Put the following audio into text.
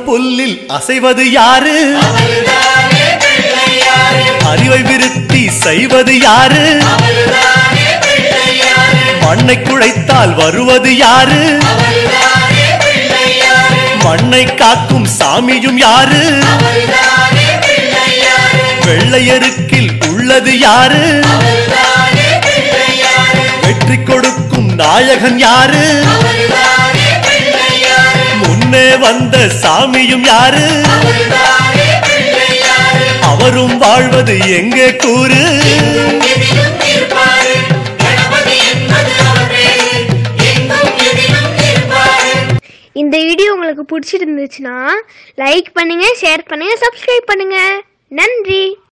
புல்லில் அசைவது யாரு அறிவை விருத்தி செய்வது யாரு மண்ணை குழைத்தால் வருவது யாரு மண்ணை காக்கும் சாமியும் யாரு வெள்ளையருக்கில் உள்ளது யாரு வெற்றி கொடுக்கும் நாயகன் யாரு முன்னே வந்த சாமியும் யாரு அவரும் வாழ்வது எங்கே கூறு இந்த வீடியோ உங்களுக்கு பிடிச்சிருந்துச்சுன்னா லைக் பண்ணுங்க ஷேர் பண்ணுங்க சப்ஸ்கிரைப் பண்ணுங்க நன்றி